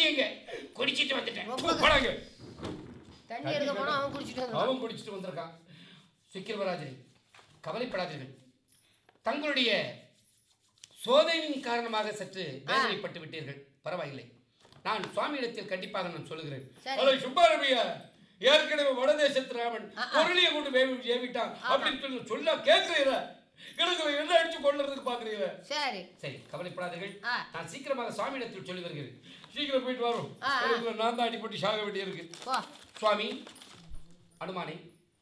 எங்க குடிச்சிட்டு வந்துட்டேன் ரொம்ப போடாங்க தண்ணி எடுக்க போனா அவன் குடிச்சிட்டு வந்துடுவான் அவன் குடிச்சிட்டு வந்திருக்கான் சுக்கிரவராஜன் கவலைப்படாதீர்கள் தங்களுடைய சோதனையின் காரணமாக சற்று வேதனைப்பட்டு விட்டீர்கள் பரவாயில்லை நான் சுவாமியிடத்தில் கண்டிப்பாக நான் சொல்லுகிறேன் சரி. அலை சுப்பாரபியா ஏற்கனவே வடதேசத்து ராமன் ஆ, ஆ. பொருளியை கொண்டு வேவி ஏவிட்டான் அப்படின்னு சொல்லி சொல்ல கேட்கிறீர கிடக்குற என்ன அடிச்சு கொள்றதுக்கு பாக்குறீங்க சரி சரி கவலைப்படாதீர்கள் ஆ. நான் சீக்கிரமாக சுவாமியிடத்தில் சொல்லி வருகிறேன் சீக்கிரம் போயிட்டு வரும் ஆ, ஆ. எனக்கு நான் தான் அடிப்பட்டு சாக வேண்டியிருக்கு போ சுவாமி அனுமானே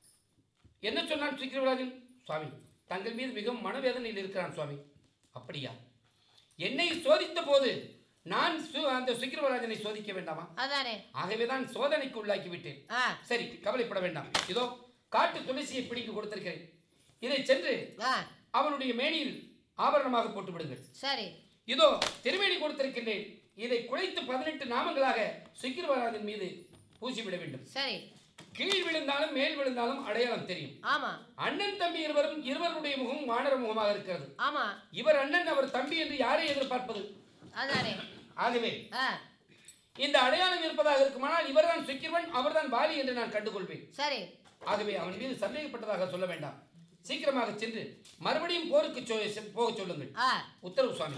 என்ன சொன்னான் சுக்கிரவராஜன் சுவாமி தங்கள் மீது மிகவும் மனவேதனையில் இருக்கிறான் சுவாமி அப்படியா என்னை சோதித்த போது நான் சு- அந்த சுக்கிரவராஜனை சோதிக்க வேண்டாமா அதானே ஆகவே தான் சோதனைக்கு உள்ளாக்கி விட்டேன் ஆ சரி கவலைப்பட வேண்டாம் இதோ காட்டு துளசியை பிடிக்க கொடுத்திருக்கிறேன் இதை சென்று ஆ அவனுடைய மேனியில் ஆபரணமாக போட்டு விடுங்கள் சரி இதோ திருமேனி கொடுத்திருக்கின்றேன் இதை குழைத்து பதினெட்டு நாமங்களாக சுக்கிரவராஜன் மீது பூசிவிட வேண்டும் சரி கீழ் விழுந்தாலும் மேல் விழுந்தாலும் அடையாளம் தெரியும் ஆமா அண்ணன் தம்பி இருவரும் இருவருடைய முகம் வானர முகமாக இருக்கிறது ஆமா இவர் அண்ணன் அவர் தம்பி என்று யாரை எதிர்பார்ப்பது அதானே ஆகவே ஆ இந்த அடையாளம் இருப்பதாக இருக்குமானால் இவர்தான் சுக்கிரவன் அவர்தான் வாலி என்று நான் கண்டுகொள்வேன் சரி ஆகவே அவன் மீது சந்தேகப்பட்டதாக சொல்ல வேண்டாம் சீக்கிரமாக சென்று மறுபடியும் போருக்கு சொ- போக சொல்லுங்கள் ஆ உத்தரவு சுவாமி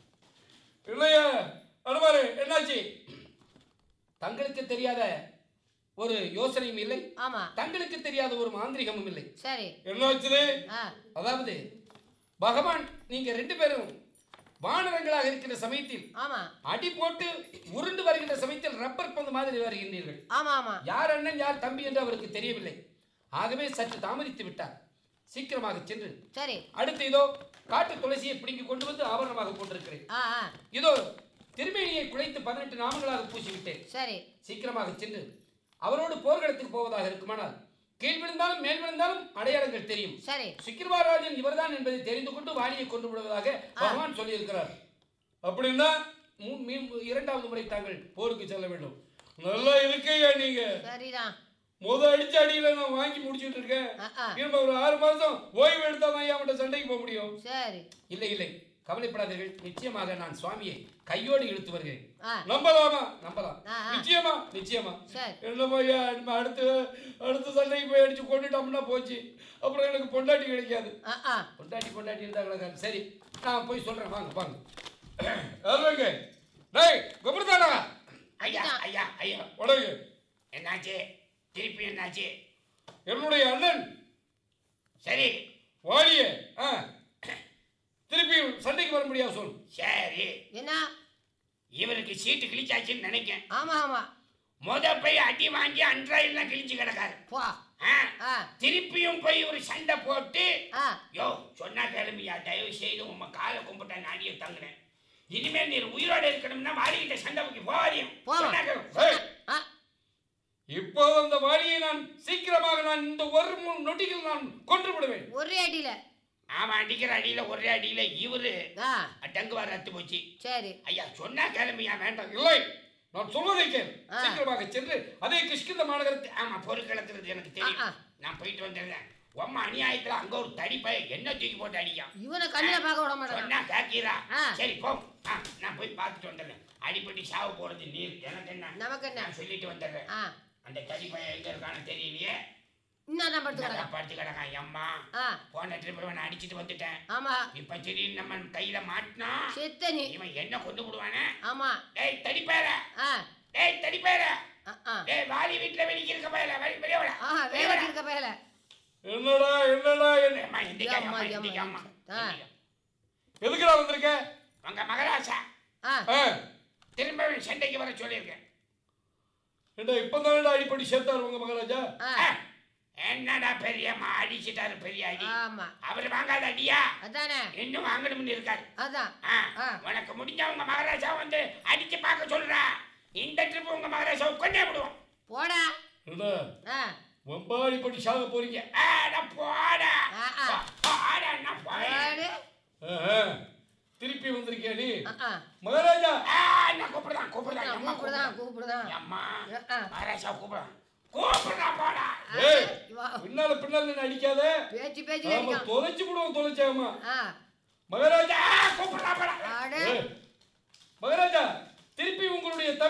இல்லையா அனுமாரு என்னாச்சு தங்களுக்கு தெரியாத ஒரு யோசனையும் இல்லை ஆமா தங்களுக்கு தெரியாத ஒரு மாந்திரிகமும் இல்லை சரி என்னாச்சு ஆ அதாவது பகவான் நீங்க ரெண்டு பேரும் வானரங்களாக இருக்கிற சமயத்தில் ஆமா அடி போட்டு உருண்டு வருகின்ற சமயத்தில் ரப்பர் பந்து மாதிரி வருகின்றீர்கள் ஆமா ஆமா யார் அண்ணன் யார் தம்பி என்று அவருக்கு தெரியவில்லை ஆகவே சற்று தாமதித்து விட்டார் சீக்கிரமாக சென்று சரி அடுத்து இதோ காட்டு துளசியை பிடுங்கி கொண்டு வந்து ஆபரணமாக போட்டிருக்கிறேன் ஆ ஆ இதோ திருமேனியை குழைத்து பதினெட்டு நாமங்களாக பூசிவிட்டேன் சரி சீக்கிரமாக சென்று அவரோடு போர்க்களத்துக்கு போவதாக இருக்குமானால் கீழ் விழுந்தாலும் மேல் விழுந்தாலும் அடையாளங்கள் தெரியும் சரி சுக்கிரவாராஜன் இவர்தான் என்பதை தெரிந்து கொண்டு வாலியை கொண்டு விடுவதாக பகவான் சொல்லியிருக்கிறார் அப்படின்னா மூ- மீ- இரண்டாவது முறை தாங்கள் போருக்கு செல்ல வேண்டும் நல்லா இருக்கையா நீங்க சரிதான் முத அடிச்ச அடியில நான் வாங்கி முடிச்சிட்டு இருக்கேன் ஆ ஆ இன்னும் ஒரு ஆறு மாசம் ஓய்வு எடுத்தா தான் அவன்கிட்ட சண்டைக்கு போக முடியும் சரி இல்லை இல்லை கவலைப்படாதீர்கள் நிச்சயமாக நான் சுவாமியை கையோடு இழுத்து வருகிறேன் ஆ நம்பலாமா நம்பலாம் ஆ, ஆ. நிச்சயமா நிச்சயமா சரி என்னமோ ஐயா நம்ம அடுத்து அடுத்த சண்டைக்கு போய் அடிச்சு கொண்டுட்டோம்னா போச்சு அப்புறம் எனக்கு பொண்டாட்டி கிடைக்காது ஆ ஆ பொண்டாட்டி பொண்டாட்டி இருந்தாங்களா சரி நான் போய் சொல்றேன் வாங்க வாங்க யாருங்க டேய் கும்பிடுதானா ஐயா ஐயா ஐயா உடனே என்னாச்சு திருப்பி என்னாச்சு என்னுடைய அண்ணன் சரி வாலிய ஆ திருப்பி சண்டைக்கு வர முடியாது சொல் சரி என்ன இவருக்கு சீட்டு கிழிச்சாச்சுன்னு நினைக்கேன் ஆமா ஆமா முத போய் அடி வாங்கி அன்றாயிலாம் கிழிச்சு கிடக்காரு போ ஆ, ஆ திருப்பியும் போய் ஒரு சண்டை போட்டு ஆ யோ சொன்னா கிளம்பியா தயவு செய்து உங்க காலை கும்பிட்ட நாடிய தங்குனேன் இனிமேல் நீர் உயிரோட இருக்கணும்னா வாடிக்கிட்ட சண்டை வைக்க போவாரியும் போவா. சொன்னா கேளு. ஏய், ஆ இப்போ அந்த வாலியை நான் சீக்கிரமாக நான் இந்த ஒரு மூணு நொடிகள் நான் கொன்று விடுவேன் ஒரே அடியில அவன் அடிக்கிற அடியில ஒரே அடியில இவரு ஆ டங்குவார் ரத்து போச்சு சரி ஐயா சொன்னா கிளம்பியா வேண்டாம் இல்லை நான் சொல்வதை கேள் ஆ. சீக்கிரமாக சென்று அதே கிஷ்கிந்த மாநகரத்தை ஆமா பொருட்களத்துறது எனக்கு தெரியும் ஆ, ஆ. நான் போயிட்டு வந்துடுறேன் உம்மா அநியாயத்துல அங்க ஒரு தடி பைய என்ன தூக்கி போட்டு அடிக்கான் இவனை கண்ணில பார்க்க விட மாட்டான் சொன்னா கேக்கீரா ஆ. சரி போ ஆ, நான் போய் பார்த்துட்டு வந்துடுறேன் அடிப்படி சாவு போறது நீர் எனக்கு என்ன நமக்கு என்ன நான் சொல்லிட்டு வந்துடுறேன் ஆ அந்த தடி பையன் எங்க இருக்கான்னு தெரியலையே இன்னும் நான் படுத்து நல்லா கிடக்கேன் படுத்து கிடக்கான் அம்மா ஆ போன ட்ரிப் நான் அடிச்சிட்டு வந்துட்டேன் ஆமா இப்ப திடீர்னு நம்ம கையில மாட்டினா செத்த நீ இவன் என்ன கொண்டு விடுவானே ஆமா டேய் தடி பேர ஆ டேய் தடி பேர ஆ ஆ டேய் வாலி வீட்டுல வெளிக்கு இருக்க பயல வெளி வெளிய வாடா ஆ வெளிய வேலைக்கு வாடா. இருக்க பயல என்னடா என்னடா என்ன அம்மா எந்திரிக்க அம்மா, அம்மா அம்மா, எந்திரிக்க அம்மா ஆ. எந்திரிக்க. எதுக்குடா வந்திருக்க உங்க மகராசா ஆ ஆ, திரும்ப சண்டைக்கு வர சொல்லியிருக்கேன் ஏண்டா இப்பதானடா அடிப்படி சேர்த்தாரு உங்க மகாராஜா ஆ ஆ, என்னடா பெரியம்மா அடிச்சிட்டாரு பெரிய அடி ஆமா அவர் வாங்காத அடியா அதானே இன்னும் வாங்கணும்னு இருக்காரு அதான் ஆ, ஆ. உனக்கு முடிஞ்ச உங்க மகாராஜா வந்து அடிச்சு பார்க்க சொல்றா இந்த ட்ரிப் உங்க மகாராஜா கொண்டே விடுவோம் போடா ஏண்டா ஆ ரொம்ப அடிப்படி சாக போறீங்க ஆடா போடா ஆ, ஆ. போடா நான் போறேன் போடு. ஆ, ஆ. திருப்பி வந்திருக்கியா நீ ஆ, ஆ. மகாராஜா ஆ, நான் கூப்பிடுதான் கூப்பிடுதான் நான் அம்மா கூப்பிடுதான் கூப்பிடுதான் அம்மா ஆ, ஆ. மகாராஜா கூப்பிடுறான் கூப்பிடுறா போடா ஏய் வா. பின்னால பின்னால நின்னு அடிக்காத பேச்சு பேச்சு ஆமா அடிக்கான் தொலைச்சு விடுவோம் தொலைச்சாமா ஆ மகாராஜா ஆ, கூப்பிடுறா போடா அட ஏய், மகாராஜா திருப்பி உங்களுடைய தம்பி